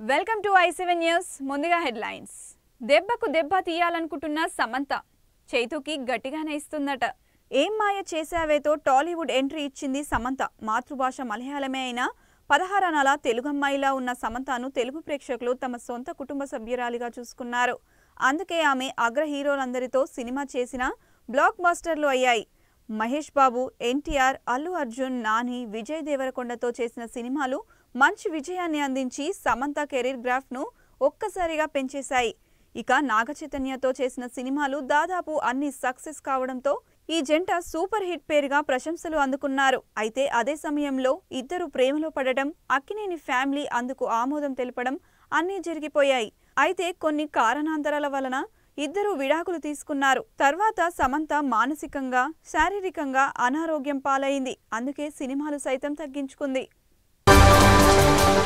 welcome to I seven news ముందుగా headlines దెబ్బకు దెబ్బ తీయాలనుకుంటున్న సమంత చైతుకి గట్టిగానే ఇస్తుందట ఏం మాయ చేశావేతో టాలీవుడ్ ఎంట్రీ ఇచ్చింది సమంత మాతృభాష మలయాళమే అయినా పదహారనాల తెలుగమ్మాయిలా ఉన్న సమంతను తెలుగు ప్రేక్షకులు తమ సొంత కుటుంబ సభ్యురాలిగా చూసుకున్నారు అందుకే ఆమె అగ్ర హీరోలందరితో సినిమా చేసిన బ్లాక్ బస్టర్లు అయ్యాయి మహేష్ బాబు ఎన్టీఆర్ అల్లు అర్జున్ నాని విజయ్ దేవరకొండతో చేసిన సినిమాలు మంచి విజయాన్ని అందించి సమంత కెరీర్ గ్రాఫ్ను ఒక్కసారిగా పెంచేశాయి ఇక నాగ చైతన్యతో చేసిన సినిమాలు దాదాపు అన్ని సక్సెస్ కావడంతో ఈ జంట సూపర్ హిట్ పేరుగా ప్రశంసలు అందుకున్నారు అయితే అదే సమయంలో ఇద్దరు ప్రేమలో పడటం అక్కినేని ఫ్యామిలీ అందుకు ఆమోదం తెలపడం అన్నీ జరిగిపోయాయి అయితే కొన్ని కారణాంతరాల వలన ఇద్దరు విడాకులు తీసుకున్నారు తర్వాత సమంత మానసికంగా శారీరకంగా అనారోగ్యం పాలైంది అందుకే సినిమాలు సైతం తగ్గించుకుంది